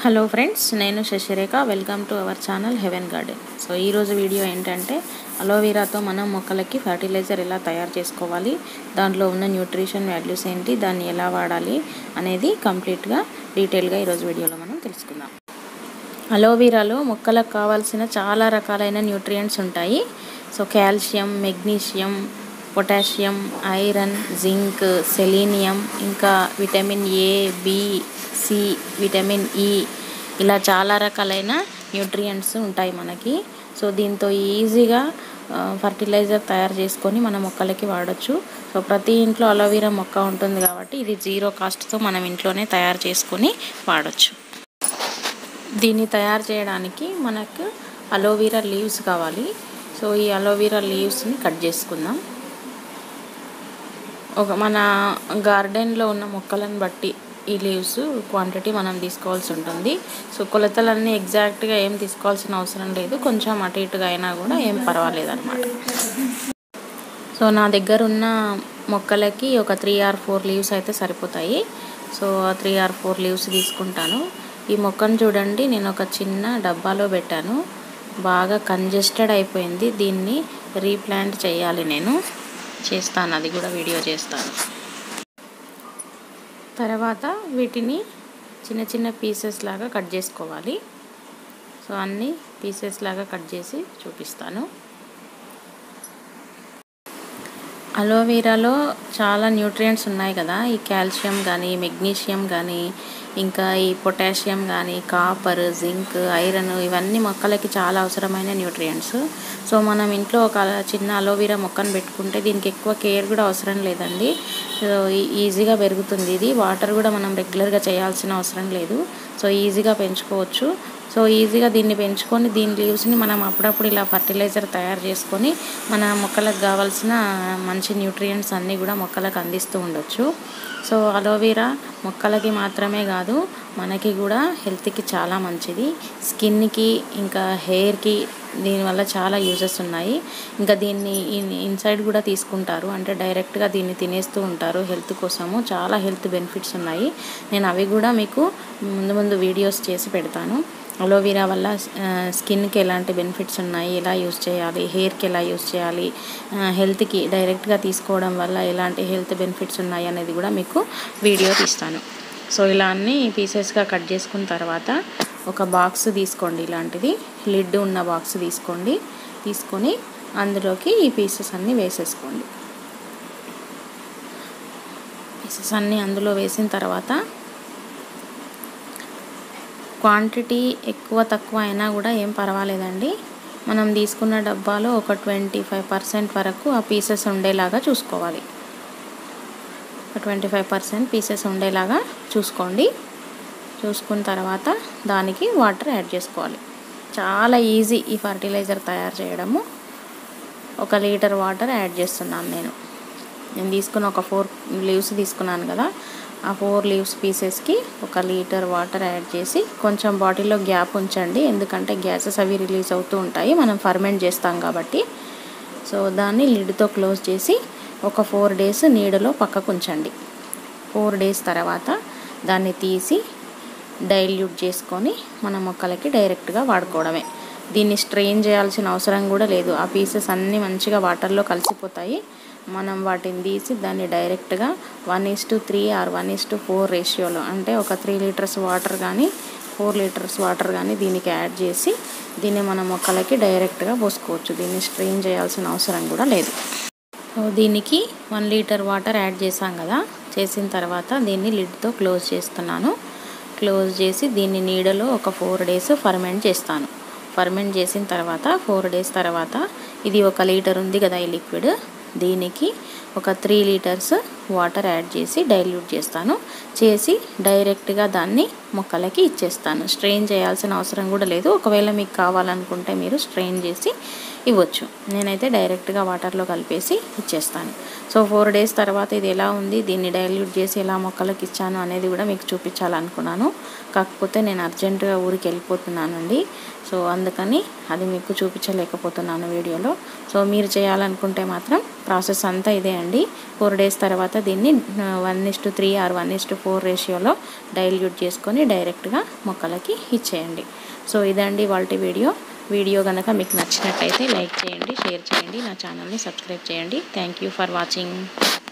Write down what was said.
hello friends నేను Sasirekha welcome to our channel heaven garden so ఈరోజు video ఏంటంటే అలోవెరాతో మనం మొక్కలకి ఫర్టిలైజర్ ఎలా తయారు చేసుకోవాలి దాంట్లో ఉన్న న్యూట్రిషన్ వాల్యూస్ ఏంటి దాన్ని ఎలా వాడాలి అనేది కంప్లీట్గా డీటెయిల్గా ఈరోజు వీడియోలో మనం తెలుసుకుందాం అలోవెరాలో మొక్కలకు కావాల్సిన చాలా రకాలైన న్యూట్రియంట్స్ ఉంటాయి so calcium magnesium potassium iron zinc selenium ఇంకా vitamin A B C vitamin E ఇలా చాలా రకాలైన న్యూట్రియంట్స్ ఉంటాయి మనకి సో దీంతో ఈజీగా ఫర్టిలైజర్ తయారు చేసుకొని మన మొక్కలకి వాడచ్చు సో ప్రతి ఇంట్లో అలోవెరా మొక్క ఉంటుంది కాబట్టి ఇది జీరో కాస్ట్తో మనం ఇంట్లోనే తయారు చేసుకొని వాడచ్చు దీన్ని తయారు చేయడానికి మనకు అలోవెరా లీవ్స్ కావాలి సో ఈ అలోవెరా లీవ్స్ని కట్ చేసుకుందాం ఒక మన గార్డెన్లో ఉన్న మొక్కలను బట్టి ఈ లీవ్స్ క్వాంటిటీ మనం తీసుకోవాల్సి ఉంటుంది సో కొలతలన్నీ ఎగ్జాక్ట్గా ఏం తీసుకోవాల్సిన అవసరం లేదు కొంచెం అటు ఇటుగా అయినా కూడా ఏం పర్వాలేదు అనమాట సో నా దగ్గర ఉన్న మొక్కలకి ఒక త్రీ ఆర్ ఫోర్ లీవ్స్ అయితే సరిపోతాయి సో ఆ త్రీ ఆర్ ఫోర్ లీవ్స్ తీసుకుంటాను ఈ మొక్కను చూడండి నేను ఒక చిన్న డబ్బాలో పెట్టాను బాగా కంజెస్టెడ్ అయిపోయింది దీన్ని రీప్లాంట్ చేయాలి నేను చేస్తాను అది కూడా వీడియో చేస్తాను తర్వాత వీటిని చిన్న చిన్న పీసెస్ లాగా కట్ చేసుకోవాలి సో అన్ని పీసెస్ లాగా కట్ చేసి చూపిస్తాను అలోవెరాలో చాలా న్యూట్రియంట్స్ ఉన్నాయి కదా ఈ కాల్షియం కానీ మెగ్నీషియం కానీ ఇంకా ఈ పొటాషియం కానీ కాపర్ జింక్ ఐరన్ ఇవన్నీ మొక్కలకి చాలా అవసరమైన న్యూట్రియంట్స్ సో మనం ఇంట్లో ఒక చిన్న అలోవెరా మొక్కను పెట్టుకుంటే దీనికి ఎక్కువ కేర్ కూడా అవసరం లేదండి సో ఈజీగా పెరుగుతుంది ఇది వాటర్ కూడా మనం రెగ్యులర్గా చేయాల్సిన అవసరం లేదు సో ఈజీగా పెంచుకోవచ్చు సో ఈజీగా దీన్ని పెంచుకొని దీని లీవ్స్ని మనం అప్పుడప్పుడు ఇలా ఫర్టిలైజర్ తయారు చేసుకొని మన మొక్కలకు కావాల్సిన మంచి న్యూట్రియంట్స్ అన్నీ కూడా మొక్కలకు అందిస్తూ ఉండొచ్చు సో అలోవెరా మొక్కలకి మాత్రమే కాదు మనకి కూడా హెల్త్కి చాలా మంచిది స్కిన్కి ఇంకా హెయిర్కి దీనివల్ల చాలా యూజెస్ ఉన్నాయి ఇంకా దీన్ని ఇన్సైడ్ కూడా తీసుకుంటారు అంటే డైరెక్ట్గా దీన్ని తినేస్తూ ఉంటారు హెల్త్ కోసము చాలా హెల్త్ బెనిఫిట్స్ ఉన్నాయి నేను అవి కూడా మీకు ముందు ముందు వీడియోస్ చేసి పెడతాను అలోవెరా వల్ల స్కిన్కి ఎలాంటి బెనిఫిట్స్ ఉన్నాయి ఎలా యూస్ చేయాలి హెయిర్కి ఎలా యూస్ చేయాలి హెల్త్కి డైరెక్ట్గా తీసుకోవడం వల్ల ఎలాంటి హెల్త్ బెనిఫిట్స్ ఉన్నాయి అనేది కూడా మీకు వీడియో తీస్తాను సో ఇలా అన్ని పీసెస్గా కట్ చేసుకున్న తర్వాత ఒక బాక్స్ తీసుకోండి ఇలాంటిది లిడ్ ఉన్న బాక్స్ తీసుకోండి తీసుకొని అందులోకి ఈ పీసెస్ అన్నీ వేసేసుకోండి పీసెస్ అన్నీ అందులో వేసిన తర్వాత క్వాంటిటీ ఎక్కువ తక్కువ అయినా కూడా ఏం పర్వాలేదండి మనం తీసుకున్న డబ్బాలో ఒక ట్వంటీ ఫైవ్ పర్సెంట్ వరకు ఆ పీసెస్ ఉండేలాగా చూసుకోవాలి ఒక ట్వంటీ ఫైవ్ పర్సెంట్ పీసెస్ ఉండేలాగా చూసుకోండి చూసుకున్న తర్వాత దానికి వాటర్ యాడ్ చేసుకోవాలి చాలా ఈజీ ఈ ఫర్టిలైజర్ తయారు చేయడము ఒక లీటర్ వాటర్ యాడ్ చేస్తున్నాను నేను నేను తీసుకున్న ఒక ఫోర్ లీవ్స్ తీసుకున్నాను కదా ఆ ఫోర్ లీవ్స్ పీసెస్కి ఒక లీటర్ వాటర్ యాడ్ చేసి కొంచెం బాటిల్లో గ్యాప్ ఉంచండి ఎందుకంటే గ్యాసెస్ అవి రిలీజ్ అవుతూ ఉంటాయి మనం ఫర్మెంట్ చేస్తాం కాబట్టి సో దాన్ని లిడ్తో క్లోజ్ చేసి ఒక ఫోర్ డేస్ నీడలో పక్కకు ఉంచండి ఫోర్ డేస్ తర్వాత దాన్ని తీసి డైల్యూట్ చేసుకొని మన మొక్కలకి డైరెక్ట్గా వాడుకోవడమే దీన్ని స్ట్రెయిన్ చేయాల్సిన అవసరం కూడా లేదు ఆ పీసెస్ అన్నీ మంచిగా వాటర్లో కలిసిపోతాయి మనం వాటిని తీసి దాన్ని డైరెక్ట్గా one is to three or one is to four రేషియోలో అంటే ఒక త్రీ లీటర్స్ వాటర్ కానీ ఫోర్ లీటర్స్ వాటర్ కానీ దీనికి యాడ్ చేసి దీన్ని మన మొక్కలకి డైరెక్ట్గా పోసుకోవచ్చు దీన్ని స్ట్రెయిన్ చేయాల్సిన అవసరం కూడా లేదు సో దీనికి వన్ లీటర్ వాటర్ యాడ్ చేసాం కదా చేసిన తర్వాత దీన్ని లిడ్తో క్లోజ్ చేస్తున్నాను క్లోజ్ చేసి దీన్ని నీడలో ఒక ఫోర్ డేస్ ఫర్మెంట్ చేస్తాను ఫర్మెంట్ చేసిన తర్వాత ఫోర్ డేస్ తర్వాత ఇది ఒక లీటర్ ఉంది కదా ఈ లిక్విడ్ దీనికి ఒక త్రీ లీటర్స్ వాటర్ యాడ్ చేసి డైల్యూట్ చేస్తాను చేసి డైరెక్ట్గా దాన్ని మొక్కలకి ఇచ్చేస్తాను స్ట్రెయిన్ చేయాల్సిన అవసరం కూడా లేదు ఒకవేళ మీకు కావాలనుకుంటే మీరు స్ట్రెయిన్ చేసి ఇవ్వచ్చు నేనైతే డైరెక్ట్గా వాటర్లో కలిపేసి ఇచ్చేస్తాను సో ఫోర్ డేస్ తర్వాత ఇది ఎలా ఉంది దీన్ని డైల్యూట్ చేసి ఎలా మొక్కలకు ఇచ్చాను అనేది కూడా మీకు చూపించాలనుకున్నాను కాకపోతే నేను అర్జెంటుగా ఊరికి వెళ్ళిపోతున్నానండి సో అందుకని అది మీకు చూపించలేకపోతున్నాను వీడియోలో సో మీరు చేయాలనుకుంటే మాత్రం ప్రాసెస్ అంతా ఇదే అండి ఫోర్ డేస్ తర్వాత దీన్ని one is to three or one is to four రేషియోలో డైల్యూట్ చేసుకొని డైరెక్ట్గా మొక్కలకి ఇచ్చేయండి సో ఇదండి వాళ్ళ వీడియో వీడియో కనుక మీకు నచ్చినట్టయితే లైక్ చేయండి షేర్ చేయండి నా ఛానల్ని సబ్స్క్రైబ్ చేయండి థ్యాంక్ యూ ఫర్ వాచింగ్